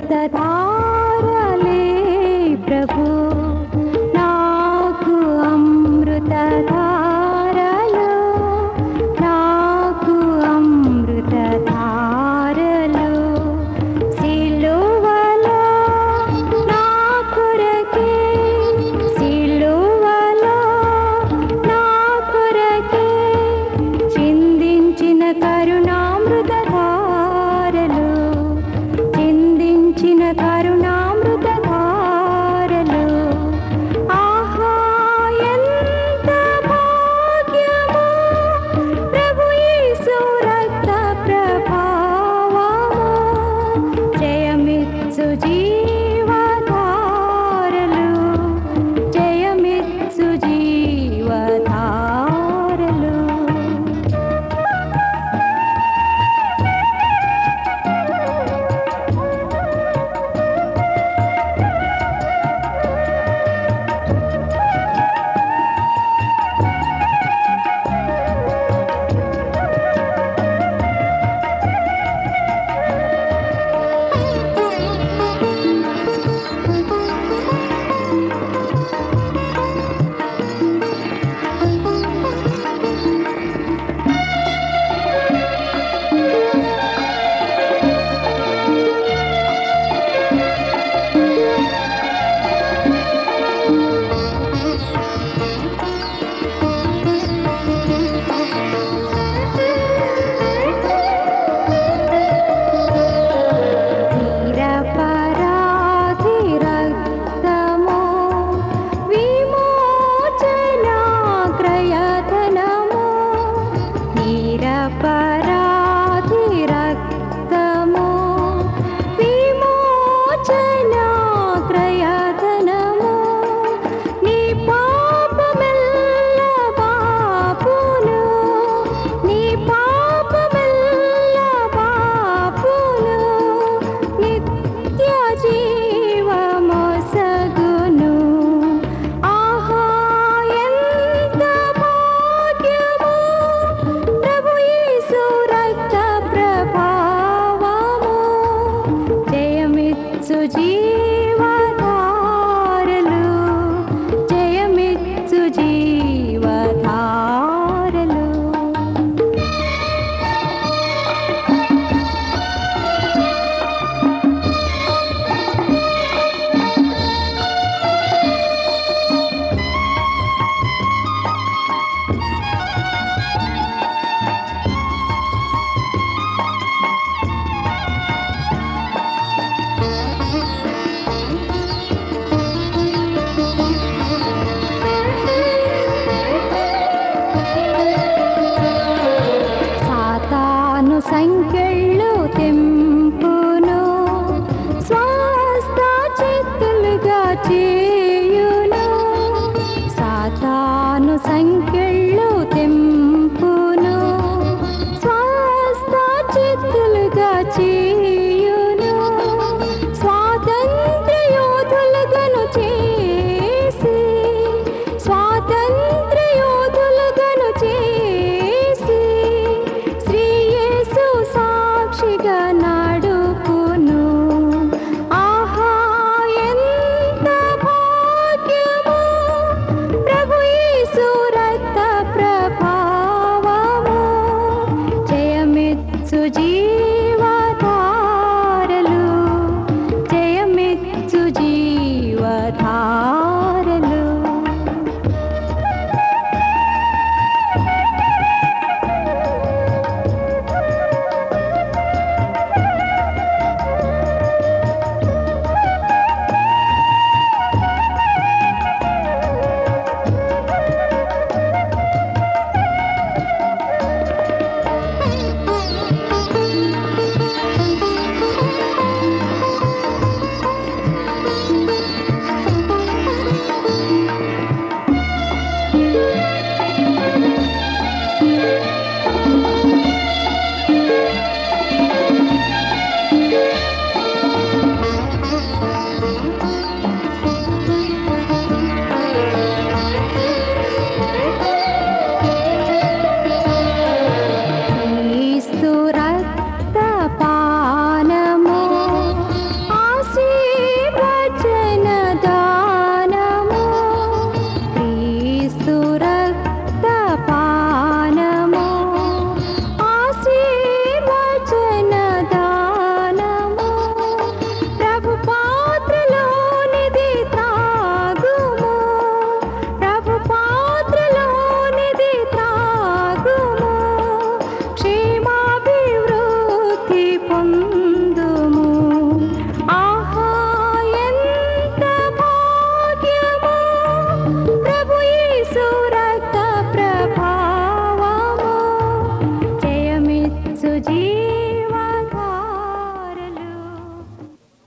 అమృతధారలే ప్రభు నాకు అమృతధారలు నాకు అమృతధారలు సిలువలో నా కొరకే సిలువలో నా కొరకే చిందించిన కరుణామృతధారలు చిందించిన కరుణామృతధారలు ఆహా ఎంత భాగ్యమో ప్రభు యేసు రక్త ప్రభావము జయమిత్సు జీవధారలు జయమిత్సు జీవధారలు నిరపరాధి రక్తము విమోచన క్రయధనము నిరపరాధి రక్తము విమోచన క్రయధనము నీ పాపమెల్ల పాపును నీ పాపమెల్ల పాపును నిత్య జీవమొసగును ఆహా ఎంత భాగ్యము ప్రభు యేసు రక్త ప్రభావము జయమిత్సు జీవధారలు జయమిత్సు జీవధారలు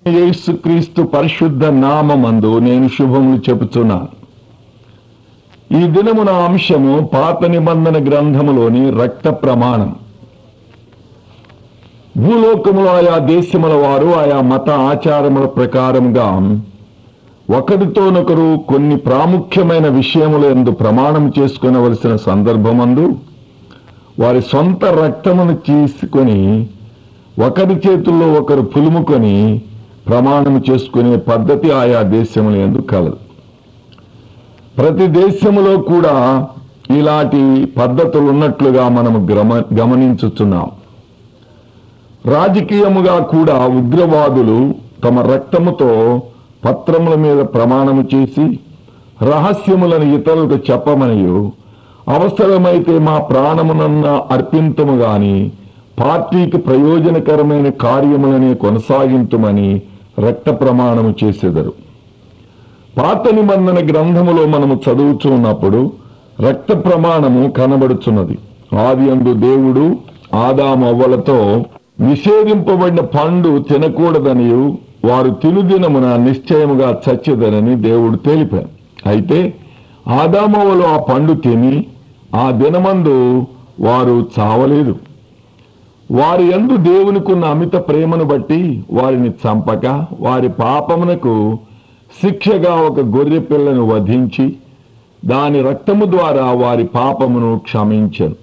యేసుక్రీస్తు పరిశుద్ధ నామమందు నేను శుభములు చెబుతున్నాను ఈ దినమున అంశము పాత నిబంధన గ్రంథములోని రక్త ప్రమాణం భూలోకములో ఆయా దేశముల వారు ఆయా మత ఆచారముల ప్రకారంగా ఒకరితోనొకరు కొన్ని ప్రాముఖ్యమైన విషయముల ఎందు ప్రమాణం చేసుకునవలసిన సందర్భమందు వారి సొంత రక్తమును తీసుకొని ఒకరి చేతుల్లో ఒకరు పులుముకొని ప్రమాణం చేసుకునే పద్ధతి ఆయా దేశముల ఎందు కలదు ప్రతి దేశములో కూడా ఇలాంటి పద్ధతులు ఉన్నట్లుగా మనము గమ గమనించుతున్నాం రాజకీయముగా కూడా ఉగ్రవాదులు తమ రక్తముతో పత్రముల మీద ప్రమాణము చేసి రహస్యములను ఇతరులకు చెప్పమనియు అవసరమైతే మా ప్రాణమునన్న అర్పింతము గాని పార్టీకి ప్రయోజనకరమైన కార్యములనే కొనసాగింతుమని రక్త ప్రమాణము చేసెదరు పాత నిబంధన గ్రంథములో మనము చదువుచున్నప్పుడు రక్త ప్రమాణము కనబడుచున్నది ఆది అందు దేవుడు ఆదాము అవ్వలతో నిషేధింపబడిన పండు తినకూడదనియు వారు తినుదినమున నిశ్చయముగా చచ్చెదనని దేవుడు తెలిపారు అయితే ఆదామవ్వలు ఆ పండు తిని ఆ దినమందు వారు చావలేదు వారి యందు దేవునికున్న అమిత ప్రేమను బట్టి వారిని చంపక వారి పాపమునకు శిక్షగా ఒక గొర్రె పిల్లను వధించి దాని రక్తము ద్వారా వారి పాపమును క్షమించను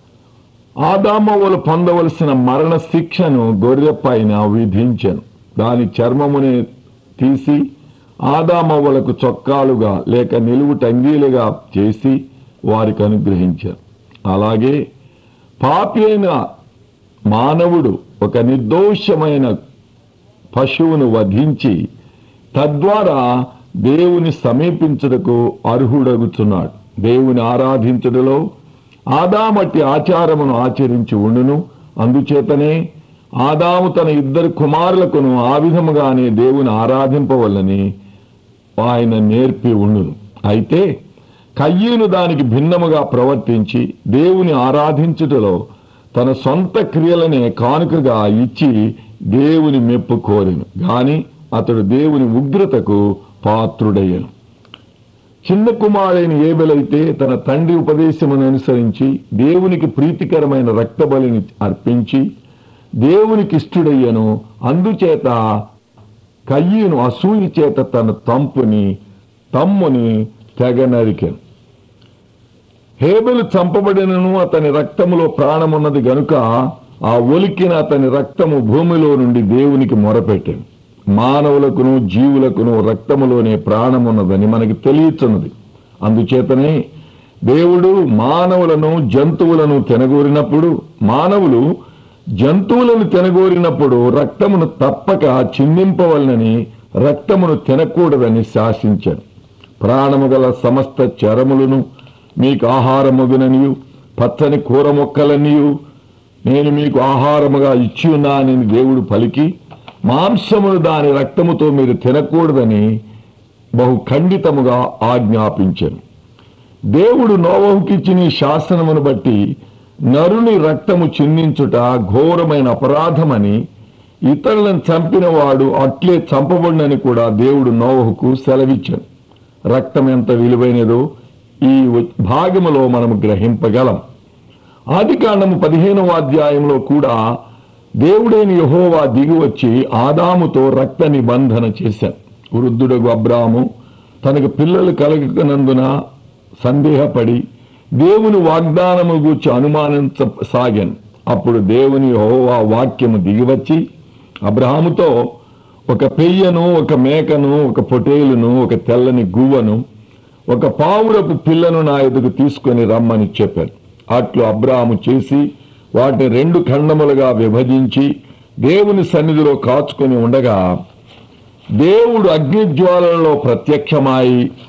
ఆదామవులు పొందవలసిన మరణ శిక్షను గొర్రె పైన విధించను దాని చర్మముని తీసి ఆదామవ్వలకు చొక్కాలుగా లేక నిలువు టంగీలుగా చేసి వారికి అనుగ్రహించారు అలాగే పాపి అయిన మానవుడు ఒక నిర్దోషమైన పశువును వధించి తద్వారా దేవుని సమీపించుటకు అర్హుడగుచున్నాడు దేవుని ఆరాధించుటలో ఆదామట్టి ఆచారమును ఆచరించి ఉండును అందుచేతనే ఆదాము తన ఇద్దరు కుమారులకును ఆ విధముగానే దేవుని ఆరాధింపవల్లని ఆయన నేర్పి ఉండును అయితే కయ్యూను దానికి భిన్నముగా ప్రవర్తించి దేవుని ఆరాధించుటలో తన సొంత క్రియలనే కానుకగా ఇచ్చి దేవుని మెప్పు కోరెను గాని అతడు దేవుని ఉగ్రతకు పాత్రుడయ్యను చిన్న కుమారుడైన ఏబెలైతే తన తండ్రి ఉపదేశమును అనుసరించి దేవునికి ప్రీతికరమైన రక్తబలిని అర్పించి దేవునికి ఇష్టడయ్యను అందుచేత కయ్యను అసూయ చేత తన తంపుని తమ్ముని తెగ నరికెను హేబెలు చంపబడినను అతని రక్తములో ప్రాణమున్నది గనుక ఆ ఒలికిన అతని రక్తము భూమిలో నుండి దేవునికి మొరపెట్టాను మానవులకును జీవులకును రక్తములోనే ప్రాణమున్నదని మనకి తెలియచున్నది అందుచేతనే దేవుడు మానవులను జంతువులను తినగోరినప్పుడు మానవులు జంతువులను తినగోరినప్పుడు రక్తమును తప్పక చిందింపవలనని రక్తమును తినకూడదని శాసించాడు ప్రాణము గల సమస్త చరములను మీకు ఆహారమగుననియు పచ్చని కూర మొక్కలనియు నేను మీకు ఆహారముగా ఇచ్చి ఉన్నానని దేవుడు పలికి మాంసమును దాని రక్తముతో మీరు తినకూడదని బహు ఖండితముగా ఆజ్ఞాపించాను దేవుడు నోవహుకిచ్చిన ఈ శాసనమును బట్టి నరుని రక్తము చిందించుట ఘోరమైన అపరాధమని ఇతరులను చంపిన వాడు అట్లే చంపబడినని కూడా దేవుడు నోవహుకు సెలవిచ్చాను రక్తం ఎంత విలువైనదో ఈ భాగములో మనము గ్రహింపగలం ఆది కాండము పదిహేనవ అధ్యాయంలో కూడా దేవుడైన యహోవా దిగివచ్చి ఆదాముతో రక్త నిబంధన చేశాడు వృద్ధుడగు అబ్రాము తనకు పిల్లలు కలగనందున సందేహపడి దేవుని వాగ్దానము గూర్చి అనుమానించసాగాను అప్పుడు దేవుని యెహోవా వాక్యము దిగివచ్చి అబ్రహాముతో ఒక పెయ్యను ఒక మేకను ఒక పొటేలును ఒక తెల్లని గువ్వను ఒక పావురపు పిల్లను నా ఎదుగు తీసుకొని రమ్మని చెప్పారు అట్లు అబ్రాహాము చేసి వాటిని రెండు ఖండములుగా విభజించి దేవుని సన్నిధిలో కాచుకొని ఉండగా దేవుడు అగ్నిజ్వాలలో ప్రత్యక్షమై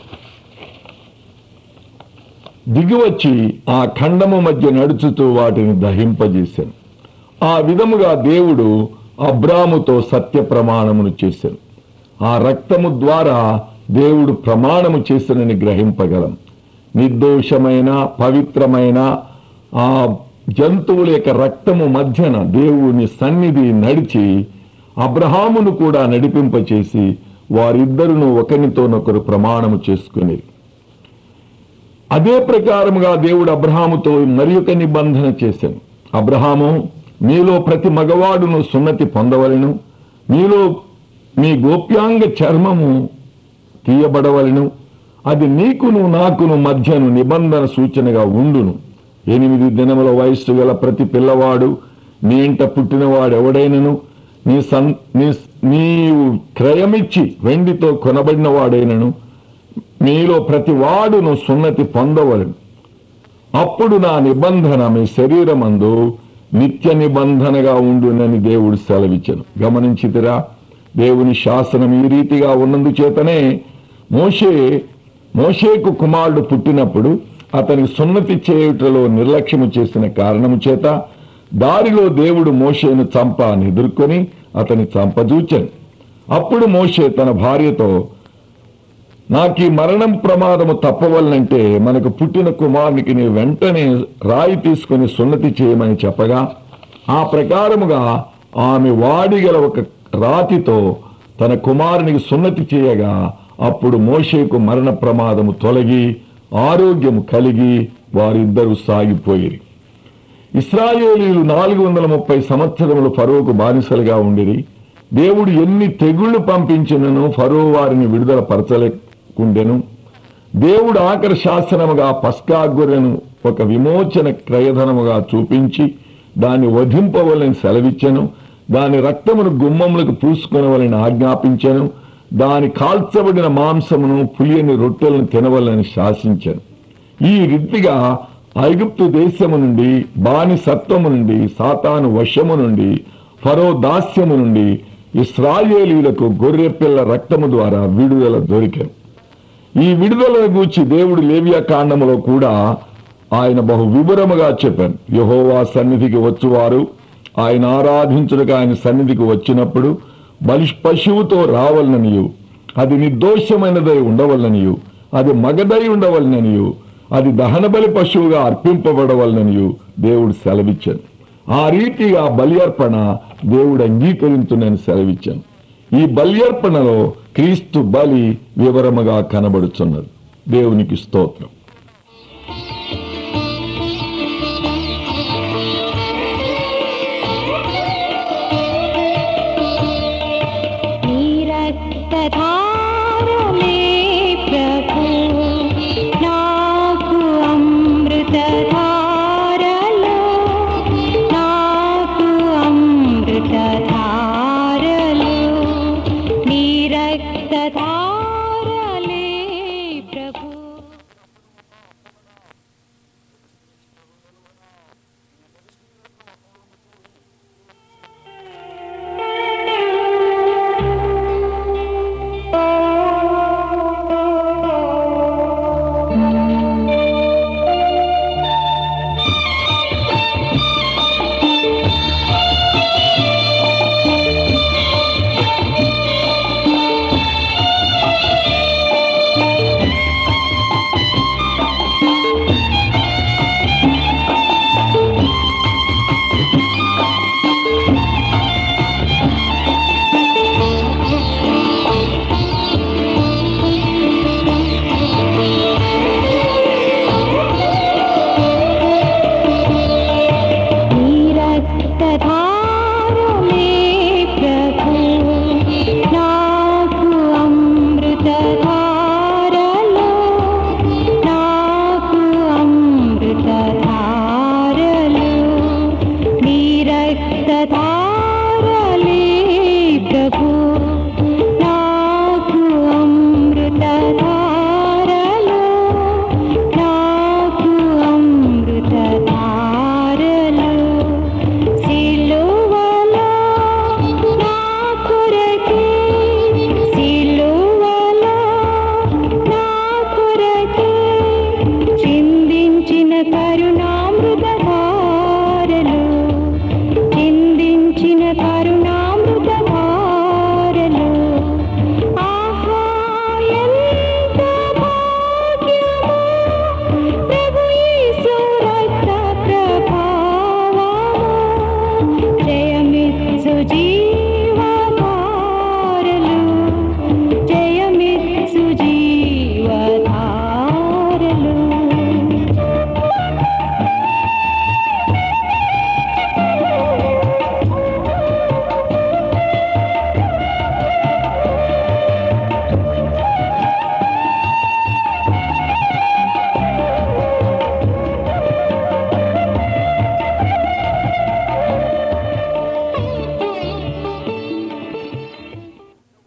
దిగివచ్చి ఆ ఖండము మధ్య నడుచుతూ వాటిని దహింపజేశాను ఆ విధముగా దేవుడు అబ్రాముతో సత్య ప్రమాణమును చేశాను ఆ రక్తము ద్వారా దేవుడు ప్రమాణము చేసినని గ్రహింపగలం నిర్దోషమైన పవిత్రమైన ఆ జంతువుల యొక్క రక్తము మధ్యన దేవుని సన్నిధి నడిచి అబ్రహామును కూడా నడిపింపచేసి వారిద్దరును ఒకరితోనొకరు ప్రమాణము చేసుకుని అదే ప్రకారముగా దేవుడు అబ్రహాముతో మరి ఒక నిబంధన చేశాను అబ్రహాము మీలో ప్రతి మగవాడును సున్నతి పొందవలను మీలో మీ గోప్యాంగ చర్మము తీయబడవలను అది నీకును నాకును మధ్యను నిబంధన సూచనగా ఉండును ఎనిమిది దినముల వయస్సు గల ప్రతి పిల్లవాడు నీ ఇంట పుట్టినవాడు ఎవడైనను నీ సన్ నీ నీవు క్రయమిచ్చి వెండితో కొనబడిన వాడైనను మీలో ప్రతి వాడును సున్నతి పొందవలను అప్పుడు నా నిబంధన మీ శరీరమందు నిత్య నిబంధనగా ఉండునని దేవుడు సెలవిచ్చను గమనించితిరా దేవుని శాసనం ఈ రీతిగా ఉన్నందుచేతనే మోషే మోషేకు కుమారుడు పుట్టినప్పుడు అతనికి సున్నతి చేయుటలో నిర్లక్ష్యము చేసిన కారణము చేత దారిలో దేవుడు మోషేను చంప అని ఎదుర్కొని అతని చంపజూచాను అప్పుడు మోషే తన భార్యతో నాకు ఈ మరణం ప్రమాదము తప్పవలనంటే మనకు పుట్టిన కుమారునికి నీ వెంటనే రాయి తీసుకుని సున్నతి చేయమని చెప్పగా ఆ ప్రకారముగా ఆమె వాడిగల ఒక రాతితో తన కుమారునికి సున్నతి చేయగా అప్పుడు మోషేకు మరణ ప్రమాదము తొలగి ఆరోగ్యము కలిగి వారిద్దరూ సాగిపోయిరి ఇస్రాయేలీలు నాలుగు వందల ముప్పై సంవత్సరములు ఫరోకు బానిసలుగా ఉండిరి దేవుడు ఎన్ని తెగుళ్లు పంపించినను ఫరో వారిని విడుదల పరచలేకుండెను దేవుడు ఆఖరి శాసనముగా పస్కా గొర్రెను ఒక విమోచన క్రయధనముగా చూపించి దాన్ని వధింపవలని సెలవిచ్చెను దాని రక్తమును గుమ్మములకు పూసుకొనవలని ఆజ్ఞాపించెను దాని కాల్చబడిన మాంసమును పులియని రొట్టెలను తినవలని శాసించాను ఈ రీతిగా ఐగుప్తు దేశము నుండి బానిసత్వము నుండి సాతాను వశము నుండి ఫరో దాస్యము నుండి ఇస్రాయేలీలకు గొర్రెపిల్ల రక్తము ద్వారా విడుదల దొరికాను ఈ విడుదలను గూర్చి దేవుడు లేవియా కాండములో కూడా ఆయన బహు వివరముగా చెప్పాను యహోవా సన్నిధికి వచ్చువారు ఆయన ఆరాధించుటకు ఆయన సన్నిధికి వచ్చినప్పుడు బలి పశువుతో రావాలననియు అది నిర్దోషమైనదై ఉండవలననియు అది మగదై ఉండవలననియు అది దహనబలి పశువుగా అర్పింపబడవలననియు దేవుడు సెలవిచ్చాను ఆ రీతిగా బలి అర్పణ దేవుడు అంగీకరించునని సెలవిచ్చాను ఈ బల్యర్పణలో క్రీస్తు బలి వివరముగా కనబడుచున్నది దేవునికి స్తోత్రం रक्तधारले प्रभु नाकु अमृतधारलो नाकु अमृतधारलो निरक्तधारले प्रभु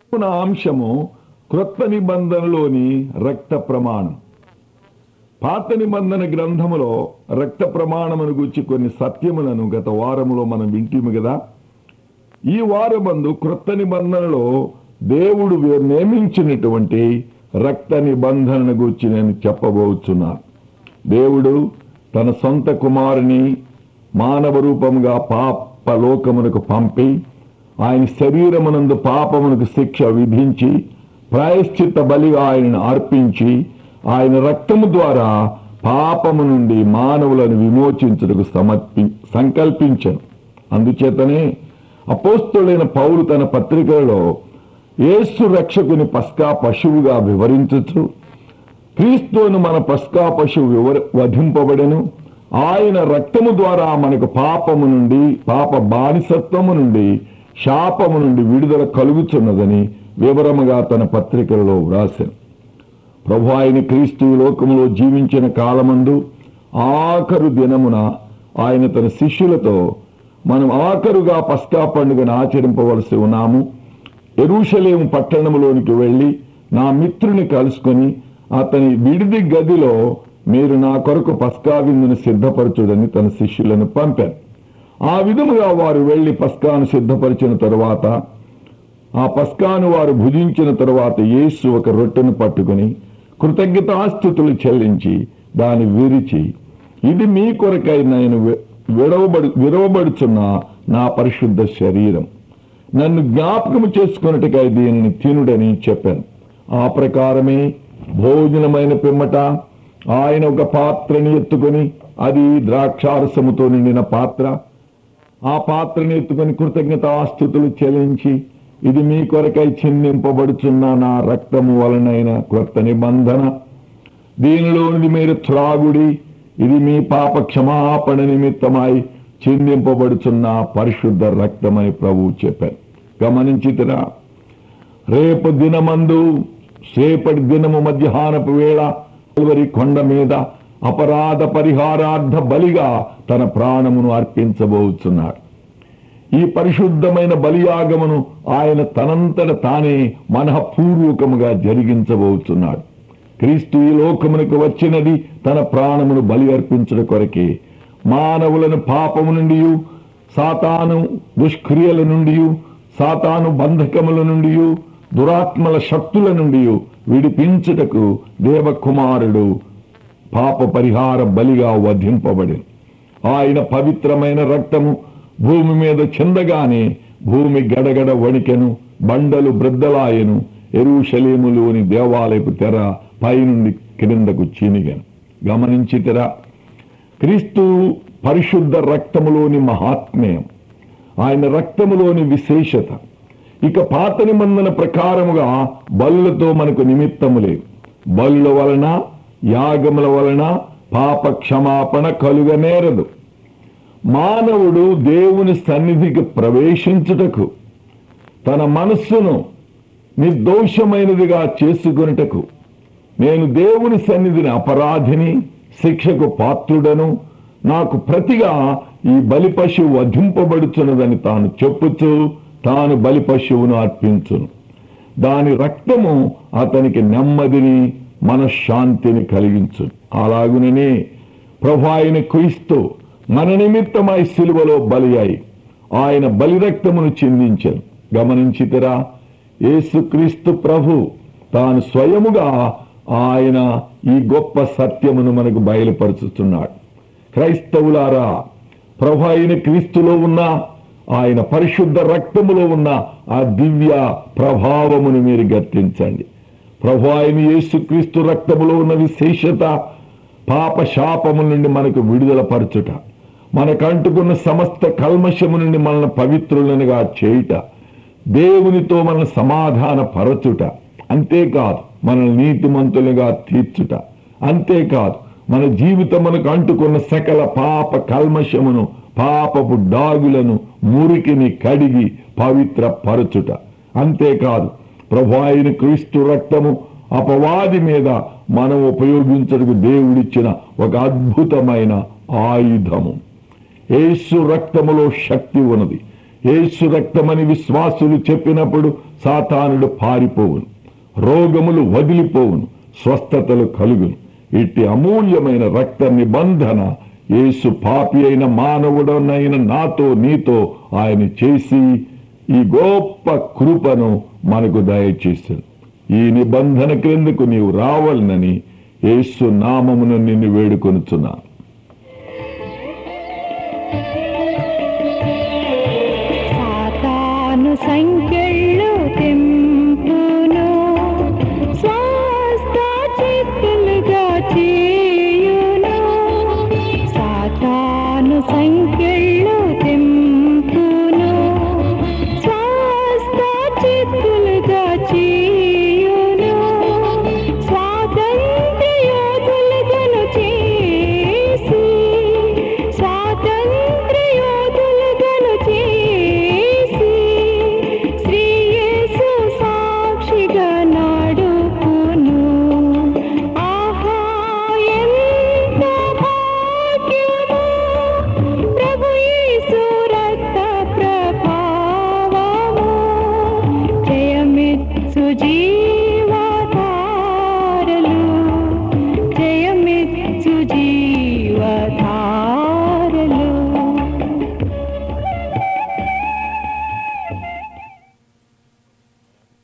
ఉన్న అంశము క్రొత్త నిబంధనలోని రక్త ప్రమాణం పాత నిబంధన గ్రంథములో రక్త ప్రమాణమును గురించి కొన్ని సత్యములను గత వారములో మనం వింటిము కదా ఈ వారమందు క్రొత్త నిబంధనలో దేవుడు వే- నియమించినటువంటి రక్త నిబంధనను గురించి నేను చెప్పబోతున్నాను దేవుడు తన సొంత కుమారుని మానవ రూపముగా పాప లోకమునకు పంపి ఆయన శరీరమునందు పాపమునకు శిక్ష విధించి ప్రాయశ్చిత్త బలిగా ఆయనను అర్పించి ఆయన రక్తము ద్వారా పాపము నుండి మానవులను విమోచించుటకు సమర్పి సంకల్పించను అందుచేతనే అపోస్తులైన పౌరు తన పత్రికలలో యేసు రక్షకుని పస్కా పశువుగా వివరించుచు క్రీస్తును మన పస్కా పశువు వివర వధింపబడెను ఆయన రక్తము ద్వారా మనకు పాపము నుండి పాప బానిసత్వము నుండి శాపము నుండి విడుదల కలుగుతున్నదని వివరముగా తన పత్రికలలో వ్రాశాను ప్రభు ఆయన క్రీస్తు ఈ లోకములో జీవించిన కాలమందు ఆఖరు దినమున ఆయన తన శిష్యులతో మనం ఆఖరుగా పస్కా పండుగను ఆచరింపవలసి ఉన్నాము ఎరుషలేము పట్టణములోనికి వెళ్ళి నా మిత్రుని కలుసుకొని అతని విడిది గదిలో మీరు నా కొరకు పస్కా విందును సిద్ధపరచుడని తన శిష్యులను పంపారు ఆ విధముగా వారు వెళ్లి పస్కాను సిద్ధపరిచిన తరువాత ఆ పస్కాను వారు భుజించిన తరువాత యేసు ఒక రొట్టెను పట్టుకుని కృతజ్ఞతాస్థుతులు చెల్లించి దాన్ని విరిచి ఇది మీ కొరకై నేను వి- విడవబడు విరవబడుచున్న నా పరిశుద్ధ శరీరం నన్ను జ్ఞాపకము చేసుకున్నట్టుగా దీనిని తినుడని చెప్పాను ఆ ప్రకారమే భోజనమైన పిమ్మట ఆయన ఒక పాత్రని ఎత్తుకొని అది ద్రాక్షారసముతో నిండిన పాత్ర ఆ పాత్రని ఎత్తుకొని కృతజ్ఞతాస్థుతులు చెల్లించి ఇది మీ కొరకై చిందింపబడుచున్న నా రక్తము వలనైన క్రొత్త నిబంధన దీనిలోనిది మీరు త్రాగుడి ఇది మీ పాప క్షమాపణ నిమిత్తమై చిందింపబడుచున్న పరిశుద్ధ రక్తమని ప్రభువు చెప్పారు గమనించితిరా రేపు దినమందు సేపటి దినము మధ్యాహ్నపు వేళ కల్వరి కొండ మీద అపరాధ పరిహారార్థ బలిగా తన ప్రాణమును అర్పించబోతున్నాడు ఈ పరిశుద్ధమైన బలియాగమును ఆయన తనంతట తానే మనఃపూర్వకముగా జరిగించబోతున్నాడు క్రీస్తు ఈ లోకమునకు వచ్చినది తన ప్రాణమును బలి అర్పించడం కొరకే మానవులను పాపము నుండి సాతాను దుష్క్రియల నుండి సాతాను బంధకముల నుండి దురాత్మల శక్తుల నుండి విడిపించుటకు దేవకుమారుడు పాప పరిహార బలిగా వధింపబడి ఆయన పవిత్రమైన రక్తము భూమి మీద చెందగానే భూమి గడగడ వణికెను బండలు బ్రద్దలాయను ఎరుషలేములోని దేవాలయపు తెర పైనుండి క్రిందకు చీనిగాను గమనించితరా క్రీస్తు పరిశుద్ధ రక్తములోని మహాత్మ్యం ఆయన రక్తములోని విశేషత ఇక పాత నిబంధన ప్రకారముగా బలులతో మనకు నిమిత్తము లేవు బలుల వలన యాగముల వలన పాప క్షమాపణ కలుగనేరదు మానవుడు దేవుని సన్నిధికి ప్రవేశించుటకు తన మనస్సును నిర్దోషమైనదిగా చేసుకొనుటకు నేను దేవుని సన్నిధిని అపరాధిని శిక్షకు పాత్రుడను నాకు ప్రతిగా ఈ బలి పశువు వధింపబడుచున్నదని తాను చెప్పుచు తాను బలి పశువును అర్పించును దాని రక్తము అతనికి నెమ్మదిని మనశ్శాంతిని కలిగించు అలాగుననే ప్రభు ఆయన క్రీస్తు మన నిమిత్తమై సిలువలో బలి అయి ఆయన బలి రక్తమును చిందించను గమనించితిరా యేసుక్రీస్తు ప్రభు తాను స్వయముగా ఆయన ఈ గొప్ప సత్యమును మనకు బయలుపరుచుతున్నాడు క్రైస్తవులారా ప్రభు అయిన క్రీస్తులో ఉన్న ఆయన పరిశుద్ధ రక్తములో ఉన్న ఆ దివ్య ప్రభావమును మీరు గర్తించండి ప్రభు ఆయన యేసుక్రీస్తు రక్తములో ఉన్న విశేషత పాప శాపము నుండి మనకు విడుదల పరచుట మనకు అంటుకున్న సమస్త కల్మషము నుండి మనల్ని పవిత్రులనుగా చేయుట దేవునితో మన సమాధాన పరచుట అంతేకాదు మనల్ని నీతిమంతులుగా తీర్చుట అంతేకాదు మన జీవితం మనకు అంటుకున్న సకల పాప కల్మషమును పాపపు డాగులను మురికిని కడిగి పవిత్ర పరచుట అంతేకాదు ప్రభు అయిన క్రీస్తు రక్తము అపవాది మీద మనం ఉపయోగించడానికి దేవుడిచ్చిన ఒక అద్భుతమైన ఆయుధము యేసు రక్తములో శక్తి ఉన్నది యేసు రక్తమని విశ్వాసులు చెప్పినప్పుడు సాతానుడు పారిపోవును రోగములు వదిలిపోవును స్వస్థతలు కలుగును ఇట్టి అమూల్యమైన రక్త నిబంధన యేసు పాపి అయిన మానవుడనైన నాతో నీతో ఆయన చేసి ఈ గొప్ప కృపను మనకు దయచేశాడు ఈ నిబంధన క్రిందకు నీవు రావాలనని యేసు నామమును నిన్ను వేడుకొనుచున్నాను సాతాను సంఖ్య